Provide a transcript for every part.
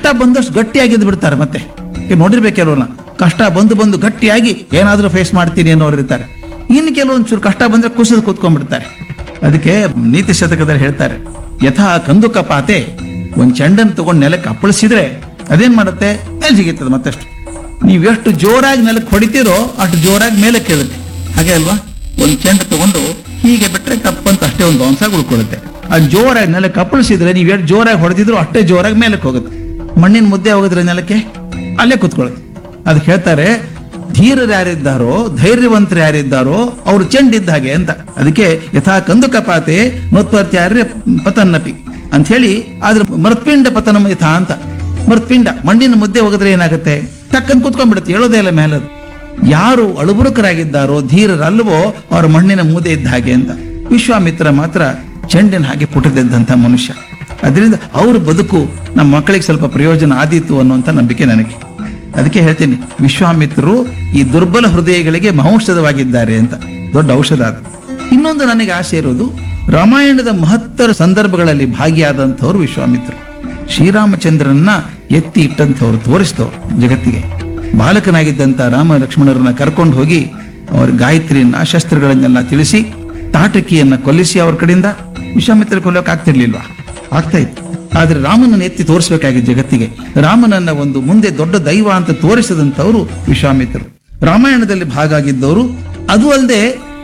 ಬಂದಷ್ಟು ಗಟ್ಟಿಯಾಗಿದ್ದು ಬಿಡ್ತಾರೆ ಮತ್ತೆ ಈಗ ನೋಡಿರ್ಬೇಕು ಕೆಲವ್ರನ್ನ ಕಷ್ಟ ಬಂದು ಬಂದು ಗಟ್ಟಿಯಾಗಿ ಏನಾದ್ರೂ ಫೇಸ್ ಮಾಡ್ತೀನಿ ಅನ್ನೋರು ಇರ್ತಾರೆ ಇನ್ನು ಕೆಲವೊಂಚೂರು ಕಷ್ಟ ಬಂದ್ರೆ ಕುಸಿದು ಕೂತ್ಕೊಂಡ್ಬಿಡ್ತಾರೆ ಅದಕ್ಕೆ ನೀತಿ ಶತಕದಲ್ಲಿ ಹೇಳ್ತಾರೆ ಯಥಾ ಕಂದುಕ ಪಾತೆ ಒಂದ್ ಚೆಂಡನ್ನು ತಗೊಂಡು ನೆಲಕ್ಕೆ ಅಪ್ಪಳಿಸಿದ್ರೆ ಅದೇನ್ ಮಾಡುತ್ತೆ ಮೇಲೆ ಜಿಗಿತದೆ ಮತ್ತಷ್ಟು ನೀವು ಎಷ್ಟು ಜೋರಾಗಿ ನೆಲಕ್ಕೆ ಹೊಡಿತೀರೋ ಅಷ್ಟು ಜೋರಾಗಿ ಮೇಲೆ ಕೇಳುತ್ತೆ ಹಾಗೆ ಅಲ್ವಾ ಒಂದ್ ಚೆಂಡು ತಗೊಂಡು ಹೀಗೆ ಬಿಟ್ರೆ ಕಪ್ಪಂತ ಅಷ್ಟೇ ಒಂದು ಬೌನ್ಸಾಗಿ ಉಳ್ಕೊಳ್ಳುತ್ತೆ ಆ ಜೋರಾಗಿ ನೆಲಕ್ಕೆ ಅಪ್ಪಳಿಸಿದ್ರೆ ನೀವು ಎಷ್ಟು ಜೋರಾಗಿ ಹೊಡೆದಿದ್ರು ಅಷ್ಟೇ ಜೋರಾಗಿ ಮೇಲಕ್ಕೆ ಹೋಗುತ್ತೆ ಮಣ್ಣಿನ ಮುದ್ದೆ ಹೋಗಿದ್ರೆ ನೆಲಕ್ಕೆ ಅಲ್ಲೇ ಕೂತ್ಕೊಳ್ಳುತ್ತೆ ಅದಕ್ಕೆ ಹೇಳ್ತಾರೆ ಧೀರರು ಯಾರಿದ್ದಾರೋ ಧೈರ್ಯವಂತರು ಯಾರಿದ್ದಾರೋ ಅವರು ಚೆಂಡಿದ್ದ ಹಾಗೆ ಅಂತ ಅದಕ್ಕೆ ಯಥಾ ಕಂದುಕ ಪಾತೆ ನೋತ್ಪತ್ಯಾರ್ಯ ಪತನ್ನಪಿ ಅಂತ ಹೇಳಿ ಆದ್ರೆ ಮೃತ್ಪಿಂಡ ಪತನಂ ಯಥಾ ಅಂತ ಮೃತ್ಪಿಂಡ ಮಣ್ಣಿನ ಮುದ್ದೆ ಹೋಗಿದ್ರೆ ಏನಾಗುತ್ತೆ ಟಕ್ಕನ್ ಕೂತ್ಕೊಂಡ್ಬಿಡುತ್ತೆ ಹೇಳೋದೇ ಇಲ್ಲ ಮೇಲೆ ಅದು. ಯಾರು ಅಳುಬುರುಕರಾಗಿದ್ದಾರೋ ಧೀರರಲ್ವೋ ಅವರ ಮಣ್ಣಿನ ಮೂದೆ ಇದ್ದ ಹಾಗೆ ಅಂತ ವಿಶ್ವಾಮಿತ್ರ ಮಾತ್ರ ಚೆಂಡಿನ ಹಾಗೆ ಪುಟದಿದ್ದಂಥ ಮನುಷ್ಯ ಅದರಿಂದ ಅವ್ರ ಬದುಕು ನಮ್ಮ ಮಕ್ಕಳಿಗೆ ಸ್ವಲ್ಪ ಪ್ರಯೋಜನ ಆದೀತು ಅನ್ನುವಂಥ ನಂಬಿಕೆ ನನಗೆ ಅದಕ್ಕೆ ಹೇಳ್ತೀನಿ ವಿಶ್ವಾಮಿತ್ರರು ಈ ದುರ್ಬಲ ಹೃದಯಗಳಿಗೆ ಮಹೌಷಧವಾಗಿದ್ದಾರೆ ಅಂತ ದೊಡ್ಡ ಔಷಧ ಅದು ಇನ್ನೊಂದು ನನಗೆ ಆಸೆ ಇರೋದು ರಾಮಾಯಣದ ಮಹತ್ತರ ಸಂದರ್ಭಗಳಲ್ಲಿ ಭಾಗಿಯಾದಂಥವ್ರು ವಿಶ್ವಾಮಿತ್ರರು ಶ್ರೀರಾಮಚಂದ್ರನ್ನ ಎತ್ತಿ ಇಟ್ಟಂಥವ್ರು ತೋರಿಸಿದವರು ಜಗತ್ತಿಗೆ ಬಾಲಕನಾಗಿದ್ದಂಥ ರಾಮ ಲಕ್ಷ್ಮಣರನ್ನ ಕರ್ಕೊಂಡು ಹೋಗಿ ಅವ್ರ ಗಾಯತ್ರಿಯನ್ನ ಶಸ್ತ್ರಗಳನ್ನೆಲ್ಲ ತಿಳಿಸಿ ತಾಟಕಿಯನ್ನ ಕೊಲ್ಲಿಸಿ ಅವ್ರ ಕಡೆಯಿಂದ ವಿಶ್ವಾಮಿತ್ರ ಕೊಲ್ಲೋಕೆ ಆಗ್ತಿರ್ಲಿಲ್ವಾ ಆಗ್ತಾ ಇತ್ತು ಆದ್ರೆ ರಾಮನನ್ನ ಎತ್ತಿ ತೋರಿಸಬೇಕಾಗಿತ್ತು ಜಗತ್ತಿಗೆ ರಾಮನನ್ನ ಒಂದು ಮುಂದೆ ದೊಡ್ಡ ದೈವ ಅಂತ ತೋರಿಸಿದಂಥವ್ರು ವಿಶ್ವಾಮಿತ್ರರು ರಾಮಾಯಣದಲ್ಲಿ ಭಾಗ ಆಗಿದ್ದವರು ಅದು ಅಲ್ಲದೆ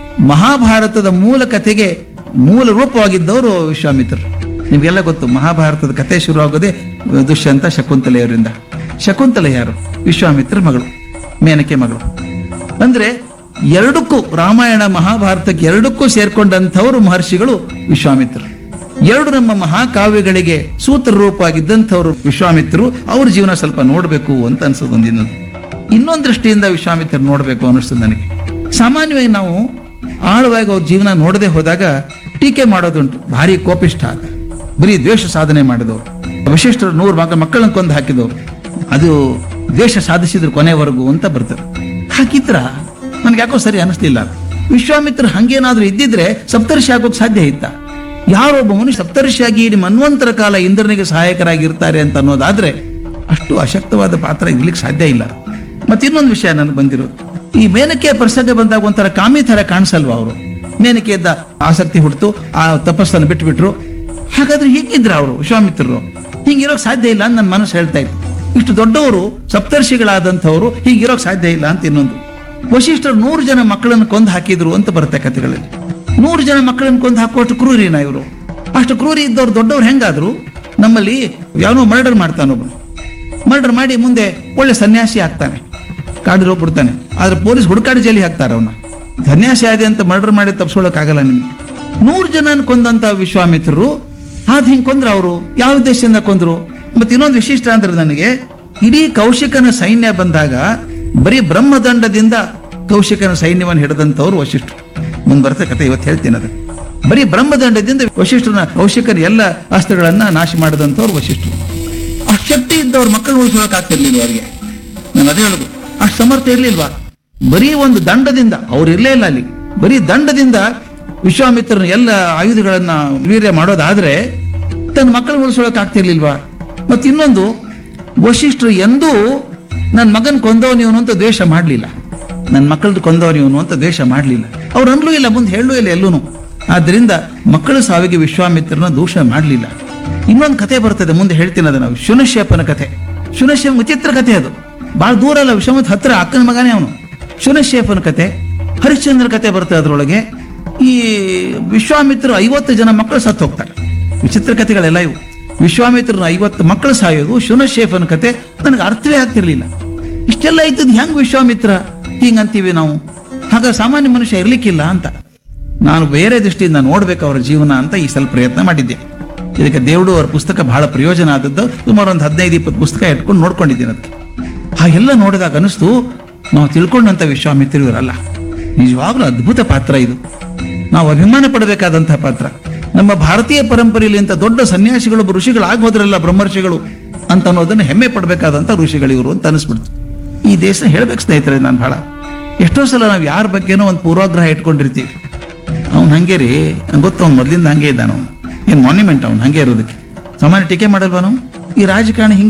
ಮಹಾಭಾರತದ ಮೂಲ ಕಥೆಗೆ ಮೂಲ ರೂಪವಾಗಿದ್ದವರು ವಿಶ್ವಾಮಿತ್ರರು ನಿಮಗೆಲ್ಲ ಗೊತ್ತು ಮಹಾಭಾರತದ ಕಥೆ ಶುರುವಾಗೋದೇ ದುಷ್ಯಂತ ಶಕುಂತಲೆಯವರಿಂದ ಶಕುಂತಲೆ ಯಾರು ವಿಶ್ವಾಮಿತ್ರ ಮಗಳು ಮೇನಕೆ ಮಗಳು ಅಂದ್ರೆ ಎರಡಕ್ಕೂ ರಾಮಾಯಣ ಮಹಾಭಾರತಕ್ಕೆ ಎರಡಕ್ಕೂ ಸೇರ್ಕೊಂಡಂಥವರು ಮಹರ್ಷಿಗಳು ವಿಶ್ವಾಮಿತ್ರರು ಎರಡು ನಮ್ಮ ಮಹಾಕಾವ್ಯಗಳಿಗೆ ಸೂತ್ರ ರೂಪವಾಗಿದ್ದಂಥವ್ರು ವಿಶ್ವಾಮಿತ್ರರು ಅವ್ರ ಜೀವನ ಸ್ವಲ್ಪ ನೋಡಬೇಕು ಅಂತ ಅನ್ಸೋದು ಒಂದಿನದು ಇನ್ನೊಂದು ದೃಷ್ಟಿಯಿಂದ ವಿಶ್ವಾಮಿತ್ರ ನೋಡಬೇಕು ಅನ್ನಿಸ್ತದೆ ನನಗೆ ಸಾಮಾನ್ಯವಾಗಿ ನಾವು ಆಳವಾಗಿ ಅವ್ರ ಜೀವನ ನೋಡದೆ ಹೋದಾಗ ಟೀಕೆ ಮಾಡೋದುಂಟು ಭಾರಿ ಕೋಪಿಷ್ಠ ಆತ ಬರೀ ದ್ವೇಷ ಸಾಧನೆ ಮಾಡಿದವರು ವಶಿಷ್ಠರು ನೂರು ಮಕ್ಕ ಮಕ್ಕಳನ್ನ ಕೊಂದು ಹಾಕಿದವರು ಅದು ದ್ವೇಷ ಸಾಧಿಸಿದ್ರು ಕೊನೆವರೆಗೂ ಅಂತ ಬರ್ತದೆ ಹಾಕಿದ್ರ ನನ್ಗೆ ಯಾಕೋ ಸರಿ ಅನಿಸ್ಲಿಲ್ಲ ವಿಶ್ವಾಮಿತ್ರ ಹಂಗೇನಾದ್ರೂ ಇದ್ದಿದ್ರೆ ಸಪ್ತರ್ಷಿ ಆಗೋಕ್ ಸಾಧ್ಯ ಇತ್ತ ಯಾರೊಬ್ಬ ಮನುಷ್ಯ ಸಪ್ತರ್ಷಿಯಾಗಿ ಇಡೀ ಮನ್ವಂತರ ಕಾಲ ಇಂದ್ರನಿಗೆ ಸಹಾಯಕರಾಗಿರ್ತಾರೆ ಅಂತ ಅನ್ನೋದಾದ್ರೆ ಅಷ್ಟು ಅಶಕ್ತವಾದ ಪಾತ್ರ ಇರ್ಲಿಕ್ಕೆ ಸಾಧ್ಯ ಇಲ್ಲ ಮತ್ತೆ ಇನ್ನೊಂದು ವಿಷಯ ನನಗೆ ಬಂದಿರೋದು ಈ ಮೇನಕೆಯ ಪ್ರಸಂಗ ಬಂದಾಗ ಒಂಥರ ಕಾಮಿ ತರ ಕಾಣಿಸಲ್ವಾ ಅವರು ಮೇನಕೆಯದ್ದ ಆಸಕ್ತಿ ಹುಡ್ತು ಆ ತಪಸ್ಸನ್ನು ಬಿಟ್ಬಿಟ್ರು ಹಾಗಾದ್ರೆ ಹೀಗಿದ್ರ ಅವರು ವಿಶ್ವಾಮಿತ್ರರು ಹಿಂಗಿರೋಕ್ ಸಾಧ್ಯ ಇಲ್ಲ ಅಂತ ನನ್ನ ಮನಸ್ಸು ಹೇಳ್ತಾ ಇತ್ತು ಇಷ್ಟು ದೊಡ್ಡವರು ಸಪ್ತರ್ಷಿಗಳಾದಂಥವ್ರು ಹೀಗಿರೋಕ್ ಸಾಧ್ಯ ಇಲ್ಲ ಅಂತ ಇನ್ನೊಂದು ವಶಿಷ್ಠರು ನೂರು ಜನ ಮಕ್ಕಳನ್ನು ಕೊಂದು ಹಾಕಿದ್ರು ಅಂತ ಬರುತ್ತೆ ಕಥೆಗಳಲ್ಲಿ ನೂರು ಜನ ಮಕ್ಕಳನ್ನು ಕೊಂದು ಹಾಕುವಷ್ಟು ಕ್ರೂರಿನ ಇವರು ಅಷ್ಟು ಕ್ರೂರಿ ಇದ್ದವ್ರು ದೊಡ್ಡವ್ರು ಹೆಂಗಾದ್ರು ನಮ್ಮಲ್ಲಿ ಯಾವನೋ ಮರ್ಡರ್ ಮಾಡ್ತಾನೊಬ್ಬನು ಮರ್ಡರ್ ಮಾಡಿ ಮುಂದೆ ಒಳ್ಳೆ ಸನ್ಯಾಸಿ ಆಗ್ತಾನೆ ಕಾಡಿಗೆ ಹೋಗ್ಬಿಡ್ತಾನೆ ಆದ್ರೆ ಪೊಲೀಸ್ ಹುಡುಕಾಡಿ ಜೈಲಿಗೆ ಹಾಕ್ತಾರೆ ಅವನ್ನ ಸನ್ಯಾಸಿ ಆದೆ ಅಂತ ಮರ್ಡರ್ ಮಾಡಿ ತಪ್ಪಿಸ್ಕೊಳಕ್ಕಾಗಲ್ಲ ನಿಮ್ಗೆ ನೂರು ಜನ ಕೊಂದಂತ ವಿಶ್ವಾಮಿತ್ರರು ಆದ್ ಹಿಂಗ್ ಕೊಂದ್ರ ಅವರು ಯಾವ ಉದ್ದೇಶದಿಂದ ಕೊಂದ್ರು ಮತ್ತೆ ಇನ್ನೊಂದು ವಿಶಿಷ್ಟ ಅಂದ್ರೆ ನನಗೆ ಇಡೀ ಕೌಶಿಕನ ಸೈನ್ಯ ಬಂದಾಗ ಬರೀ ಬ್ರಹ್ಮದಂಡದಿಂದ ಕೌಶಿಕನ ಸೈನ್ಯವನ್ನು ಹಿಡಿದಂತವ್ರು ವಶಿಷ್ಠರು ಮುಂದ್ ಬರುತ್ತೆ ಕತೆ ಇವತ್ತು ಹೇಳ್ತೀನಿ ಅದು ಬರೀ ಬ್ರಹ್ಮದಂಡದಿಂದ ವಶಿಷ್ಠನ ಕೌಶಿಕನ ಎಲ್ಲ ಅಸ್ತ್ರಗಳನ್ನ ನಾಶ ಮಾಡಿದಂಥವ್ರು ವಶಿಷ್ಠರು ಅಷ್ಟು ಶಕ್ತಿ ಇದ್ದವ್ರ ಮಕ್ಕಳು ಉಳಿಸೋಕೆ ಆಗ್ತಿರ್ಲಿಲ್ಲ ಅವರಿಗೆ ನಾನು ಅದೇ ಹೇಳುದು ಅಷ್ಟು ಸಮರ್ಥ ಇರ್ಲಿಲ್ವಾ ಬರೀ ಒಂದು ದಂಡದಿಂದ ಅವ್ರು ಇರ್ಲೇ ಇಲ್ಲ ಅಲ್ಲಿ ಬರೀ ದಂಡದಿಂದ ವಿಶ್ವಾಮಿತ್ರನ ಎಲ್ಲ ಆಯುಧಗಳನ್ನ ವೀರ್ಯ ಮಾಡೋದಾದ್ರೆ ತನ್ನ ಮಕ್ಕಳು ಉಳಿಸೋಳಕ್ ಆಗ್ತಿರ್ಲಿಲ್ವಾ ಮತ್ತೆ ಇನ್ನೊಂದು ವಶಿಷ್ಠರು ಎಂದೂ ನನ್ನ ಮಗನ್ ಕೊಂದವನು ಇವನು ಅಂತ ದ್ವೇಷ ಮಾಡಲಿಲ್ಲ ನನ್ನ ಮಕ್ಕಳದ್ದು ಕೊಂದವನು ಇವನು ಅಂತ ದ್ವೇಷ ಮಾಡಲಿಲ್ಲ ಅವ್ರು ಅನ್ಲೂ ಇಲ್ಲ ಮುಂದೆ ಹೇಳಲೂ ಇಲ್ಲ ಎಲ್ಲೂನು ಆದ್ರಿಂದ ಮಕ್ಕಳ ಸಾವಿಗೆ ವಿಶ್ವಾಮಿತ್ರನ ದೋಷ ಮಾಡಲಿಲ್ಲ ಇನ್ನೊಂದು ಕತೆ ಬರ್ತದೆ ಮುಂದೆ ಹೇಳ್ತೀನಿ ಅದನ್ನ ಶುನಶ್ಯಪನ ಕಥೆ ಶುನಶ್ಯಪ ವಿಚಿತ್ರ ಕಥೆ ಅದು ಬಹಳ ದೂರ ಅಲ್ಲ ವಿಶ್ವಾಮಿತ್ರ ಹತ್ರ ಅಕ್ಕನ ಮಗನೇ ಅವನು ಶುನಶ್ಯಪನ ಕತೆ ಹರಿಶ್ಚಂದ್ರ ಕತೆ ಬರ್ತದೆ ಅದರೊಳಗೆ ಈ ವಿಶ್ವಾಮಿತ್ರ ಐವತ್ತು ಜನ ಮಕ್ಕಳು ಸತ್ತು ಹೋಗ್ತಾರೆ ವಿಚಿತ್ರ ಕಥೆಗಳೆಲ್ಲ ಇವು ವಿಶ್ವಾಮಿತ್ರನ ಐವತ್ತು ಮಕ್ಕಳು ಸಾಯೋದು ಶುನಶೇಫನ ಕತೆ ನನಗೆ ಅರ್ಥವೇ ಆಗ್ತಿರ್ಲಿಲ್ಲ ಇಷ್ಟೆಲ್ಲ ಇದ್ದದ್ದು ಹೆಂಗ್ ವಿಶ್ವಾಮಿತ್ರ ಹಿಂಗಂತೀವಿ ನಾವು ಹಾಗ ಸಾಮಾನ್ಯ ಮನುಷ್ಯ ಇರ್ಲಿಕ್ಕಿಲ್ಲ ಅಂತ ನಾನು ಬೇರೆ ದೃಷ್ಟಿಯಿಂದ ನೋಡ್ಬೇಕು ಅವರ ಜೀವನ ಅಂತ ಈ ಸಲ ಪ್ರಯತ್ನ ಮಾಡಿದ್ದೆ ಇದಕ್ಕೆ ದೇವಡು ಅವರ ಪುಸ್ತಕ ಬಹಳ ಪ್ರಯೋಜನ ಆದದ್ದು ಸುಮಾರು ಒಂದು ಹದಿನೈದು ಇಪ್ಪತ್ತು ಪುಸ್ತಕ ಇಟ್ಕೊಂಡು ನೋಡ್ಕೊಂಡಿದ್ದೀನಿ ಅದಕ್ಕೆ ಹಾಗೆಲ್ಲ ನೋಡಿದಾಗ ಅನಿಸ್ತು ನಾವು ತಿಳ್ಕೊಂಡಂತ ವಿಶ್ವಾಮಿತ್ರ ಇವರಲ್ಲ ನಿಜವಾಗ್ಲೂ ಅದ್ಭುತ ಪಾತ್ರ ಇದು ನಾವು ಅಭಿಮಾನ ಪಡಬೇಕಾದಂತಹ ಪಾತ್ರ ನಮ್ಮ ಭಾರತೀಯ ಪರಂಪರೆಯಲ್ಲಿ ಅಂತ ದೊಡ್ಡ ಸನ್ಯಾಸಿಗಳು ಋಷಿಗಳಾಗಿ ಹೋದ್ರಲ್ಲ ಬ್ರಹ್ಮರ್ಷಿಗಳು ಅಂತ ಅನ್ನೋದನ್ನ ಹೆಮ್ಮೆ ಪಡಬೇಕಾದಂತ ಋಷಿಗಳು ಇವರು ಅಂತ ಅನಿಸ್ಬಿಡ್ತು ಈ ದೇಶ ಹೇಳ್ಬೇಕು ಸ್ನೇಹಿತರೆ ನಾನು ಬಹಳ ಎಷ್ಟೋ ಸಲ ನಾವು ಯಾರ ಬಗ್ಗೆನೋ ಒಂದು ಪೂರ್ವಾಗ್ರಹ ಇಟ್ಕೊಂಡಿರ್ತೀವಿ ಅವ್ನು ಹಂಗೆ ರೀ ನಂಗ್ ಗೊತ್ತು ಅವ್ನು ಮೊದ್ಲಿಂದ ಹಂಗೆ ಇದ್ದಾನ ಅವ್ನು ಏನ್ ಮಾನ್ಯುಮೆಂಟ್ ಅವ್ನು ಹಂಗೆ ಇರೋದಕ್ಕೆ ಸಾಮಾನ್ಯ ಟೀಕೆ ಮಾಡಲ್ವಾ ನಾವು ಈ ರಾಜಕಾರಣ ಹಿಂಗೆ